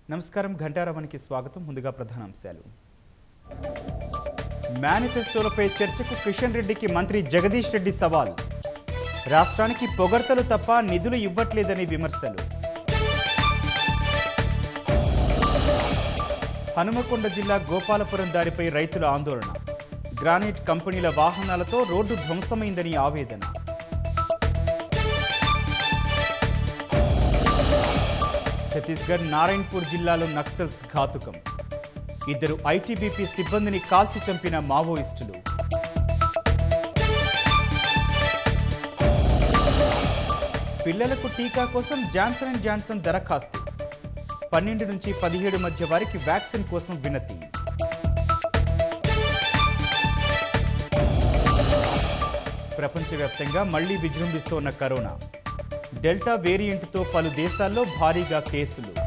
నమస్కారం ఘంటారావానికి స్వాగతం ముందుగా ప్రధానాంశాలు మేనిఫెస్టోలపై చర్చకు కిషన్ రెడ్డికి మంత్రి జగదీష్ రెడ్డి సవాల్ రాష్ట్రానికి పొగడ్తలు తప్ప నిధులు ఇవ్వట్లేదని విమర్శలు హనుమకొండ జిల్లా గోపాలపురం దారిపై రైతుల ఆందోళన గ్రానైట్ కంపెనీల వాహనాలతో రోడ్డు ధ్వంసమైందని ఆవేదన ఛత్తీస్గఢ్ నారాయణపూర్ జిల్లాలో నక్సల్స్ ఘాతుకం ఇద్దరు ఐటీబీపీ సిబ్బందిని కాల్చి చంపిన మావోయిస్టులు పిల్లలకు టీకా కోసం జాన్సన్ అండ్ జాన్సన్ దరఖాస్తు పన్నెండు నుంచి పదిహేడు మధ్య వారికి వ్యాక్సిన్ కోసం వినతి ప్రపంచవ్యాప్తంగా మళ్లీ విజృంభిస్తోన్న కరోనా డెల్టా వేరియంట్తో పలు దేశాల్లో భారీగా కేసులు